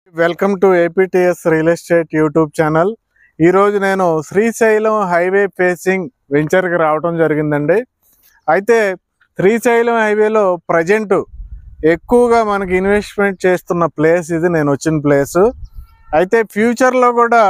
welcome to APTS real estate YouTube channel ఈరోజు నేను Srisailam highway facing వెంచర్కి రావడం జరిగిందండి అయితే శ్రీశైలం హైవేలో ప్రజెంట్ ఎక్కువగా మనకి ఇన్వెస్ట్మెంట్ చేస్తున్న ప్లేస్ ఇది నేను వచ్చిన ప్లేస్ అయితే ఫ్యూచర్లో కూడా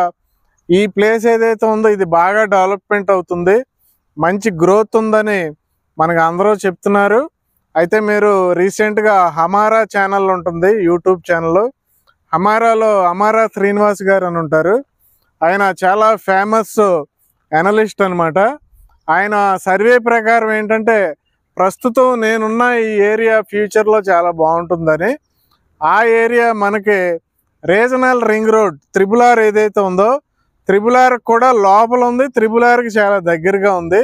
ఈ ప్లేస్ ఏదైతే ఉందో ఇది బాగా డెవలప్మెంట్ అవుతుంది మంచి గ్రోత్ ఉందని మనకు అందరూ చెప్తున్నారు అయితే మీరు రీసెంట్గా హమారా ఛానల్ ఉంటుంది యూట్యూబ్ ఛానల్ హమారాలో హమారా శ్రీనివాస్ గారు అని ఉంటారు ఆయన చాలా ఫేమస్ అనలిస్ట్ అన్నమాట ఆయన సర్వే ప్రకారం ఏంటంటే ప్రస్తుతం నేనున్న ఈ ఏరియా ఫ్యూచర్లో చాలా బాగుంటుందని ఆ ఏరియా మనకి regional ring road triple R ఏదైతే ఉందో త్రిబుల్ ఆర్ కూడా లోపల ఉంది త్రిబుల్ ఆర్కి చాలా దగ్గరగా ఉంది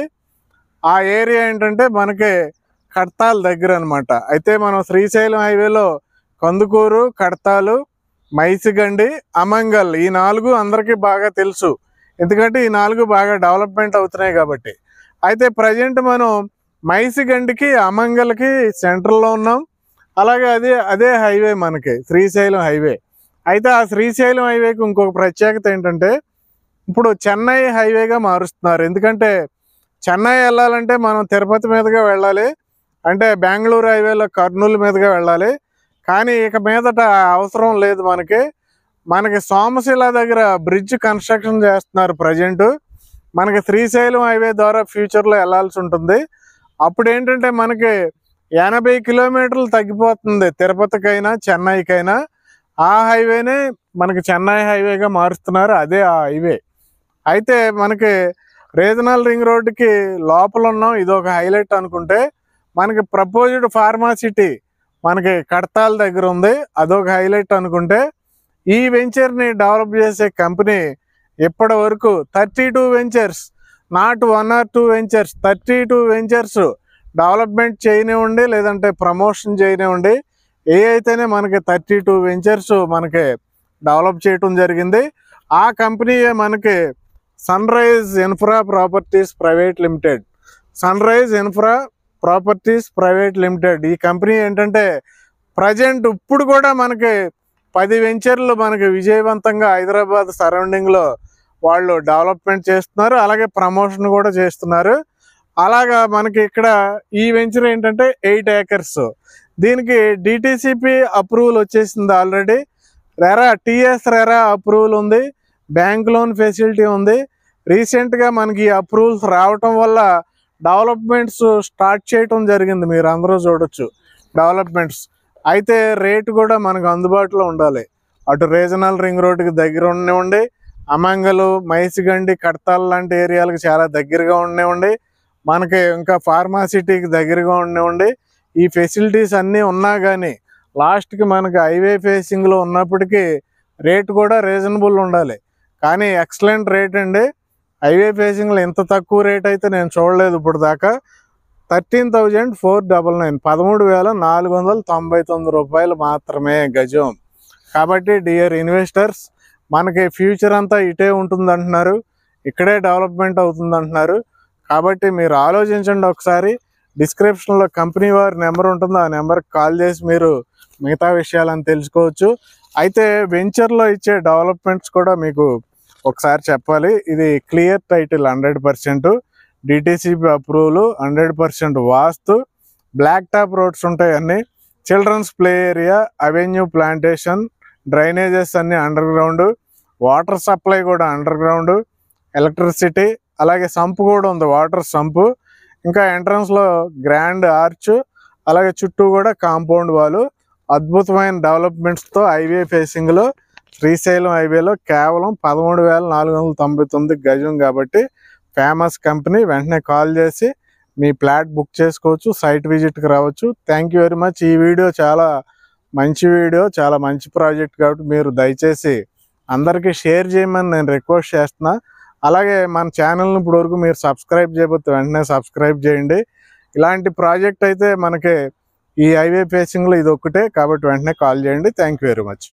ఆ ఏరియా ఏంటంటే మనకి కడతాల్ దగ్గర అన్నమాట అయితే మనం శ్రీశైలం హైవేలో కందుకూరు కడతాలు మైసిగండి అమంగల్ ఈ నాలుగు అందరికీ బాగా తెలుసు ఎందుకంటే ఈ నాలుగు బాగా డెవలప్మెంట్ అవుతున్నాయి కాబట్టి అయితే ప్రజెంట్ మనం మైసిగండికి అమంగల్కి సెంటర్లో ఉన్నాం అలాగే అదే అదే హైవే మనకి శ్రీశైలం హైవే అయితే ఆ శ్రీశైలం హైవేకి ఇంకొక ప్రత్యేకత ఏంటంటే ఇప్పుడు చెన్నై హైవేగా మారుస్తున్నారు ఎందుకంటే చెన్నై వెళ్ళాలంటే మనం తిరుపతి మీదుగా వెళ్ళాలి అంటే బెంగళూరు హైవేలో కర్నూలు మీదుగా వెళ్ళాలి కానీ ఇక మీదట ఆ అవసరం లేదు మనకి మనకి సోమశిల దగ్గర బ్రిడ్జ్ కన్స్ట్రక్షన్ చేస్తున్నారు ప్రజెంట్ మనకి శ్రీశైలం హైవే ద్వారా ఫ్యూచర్లో వెళ్ళాల్సి ఉంటుంది అప్పుడు ఏంటంటే మనకి ఎనభై కిలోమీటర్లు తగ్గిపోతుంది తిరుపతికైనా చెన్నైకైనా ఆ హైవేనే మనకి చెన్నై హైవేగా మారుస్తున్నారు అదే ఆ హైవే అయితే మనకి రీజనల్ రింగ్ రోడ్డుకి లోపల ఉన్నాం ఇది ఒక హైలైట్ అనుకుంటే మనకి ప్రపోజ్డ్ ఫార్మాసిటీ మనకి కడతాల దగ్గర ఉంది అదొక హైలైట్ అనుకుంటే ఈ వెంచర్ని డెవలప్ చేసే కంపెనీ ఇప్పటి వరకు thirty two ventures not one or two ventures thirty two ventures development చేయనివ్వండి లేదంటే ప్రమోషన్ చేయనివ్వండి ఏ అయితేనే మనకి థర్టీ టూ వెంచర్స్ మనకి డెవలప్ చేయటం జరిగింది ఆ కంపెనీయే మనకి Sunrise Infra Properties Private Limited Sunrise Infra Properties Private Limited ఈ కంపెనీ ఏంటంటే ప్రజెంట్ ఇప్పుడు కూడా మనకి పది వెంచర్లు మనకి విజయవంతంగా హైదరాబాద్ సరౌండింగ్లో వాళ్ళు డెవలప్మెంట్ చేస్తున్నారు అలాగే ప్రమోషన్ కూడా చేస్తున్నారు అలాగా మనకి ఇక్కడ ఈ వెంచర్ ఏంటంటే ఎయిట్ ఏకర్స్ దీనికి డిటిసిపి అప్రూవల్ వచ్చేసింది already RERA TS RERA approval ఉంది బ్యాంక్ లోన్ ఫెసిలిటీ ఉంది రీసెంట్గా మనకి ఈ అప్రూవల్స్ రావటం వల్ల డెవలప్మెంట్స్ స్టార్ట్ చేయటం జరిగింది మీరు అందరూ చూడొచ్చు డెవలప్మెంట్స్ అయితే రేటు కూడా మనకు అందుబాటులో ఉండాలి అటు రీజనల్ రింగ్ రోడ్డుకి దగ్గర ఉండి అమంగలు మైసిగండి కడతాల్ లాంటి ఏరియాలకు చాలా దగ్గరగా ఉండి మనకి ఇంకా ఫార్మాసిటీకి దగ్గరగా ఉండి ఈ ఫెసిలిటీస్ అన్నీ ఉన్నా కానీ లాస్ట్కి మనకి హైవే ఫేసింగ్లో ఉన్నప్పటికీ రేట్ కూడా రీజనబుల్ ఉండాలి కానీ ఎక్సలెంట్ రేట్ అండి హైవే ఫేసింగ్లో ఇంత తక్కువ రేట్ అయితే నేను చూడలేదు ఇప్పుడు దాకా thirteen thousand four double nine పదమూడు వేల నాలుగు వందల తొంభై తొమ్మిది రూపాయలు మాత్రమే గజం కాబట్టి డియర్ ఇన్వెస్టర్స్ మనకి ఫ్యూచర్ అంతా ఇటే ఉంటుంది అంటున్నారు ఇక్కడే డెవలప్మెంట్ అవుతుంది అంటున్నారు కాబట్టి మీరు ఆలోచించండి ఒకసారి డిస్క్రిప్షన్లో కంపెనీ వారి నెంబర్ ఉంటుంది ఆ నెంబర్కి కాల్ చేసి మీరు మిగతా విషయాలను తెలుసుకోవచ్చు అయితే వెంచర్లో ఇచ్చే డెవలప్మెంట్స్ కూడా మీకు ఒకసారి చెప్పాలి ఇది clear title hundred percent DTCP approval hundred percent vastu block top roads ఉంటాయి అన్ని childrens play area avenue plantation drainages అన్ని అండర్ గ్రౌండ్ వాటర్ సప్లై కూడా అండర్ గ్రౌండ్ ఎలక్ట్రిసిటీ అలాగే సంపు కూడా ఉంది వాటర్ సంపు ఇంకా ఎంట్రన్స్లో గ్రాండ్ ఆర్చ్ అలాగే చుట్టూ కూడా కాంపౌండ్ వాళ్ళు అద్భుతమైన డెవలప్మెంట్స్తో హైవే ఫేసింగ్లో శ్రీశైలం హైవేలో కేవలం పదమూడు వేల నాలుగు వందల తొంభై తొమ్మిది గజం కాబట్టి ఫేమస్ కంపెనీ వెంటనే కాల్ చేసి మీ ఫ్లాట్ బుక్ చేసుకోవచ్చు సైట్ విజిట్కి రావచ్చు థ్యాంక్ యూ వెరీ మచ్ ఈ వీడియో చాలా మంచి వీడియో చాలా మంచి ప్రాజెక్ట్ కాబట్టి మీరు దయచేసి అందరికీ షేర్ చేయమని నేను రిక్వెస్ట్ చేస్తున్నా అలాగే మన ఛానల్ని ఇప్పుడు వరకు మీరు సబ్స్క్రైబ్ చేయబోతే వెంటనే సబ్స్క్రైబ్ చేయండి ఇలాంటి ప్రాజెక్ట్ అయితే మనకి ఈ హైవే ఫేసింగ్లో ఇది ఒక్కటే కాబట్టి వెంటనే కాల్ చేయండి థ్యాంక్ యూ వెరీ మచ్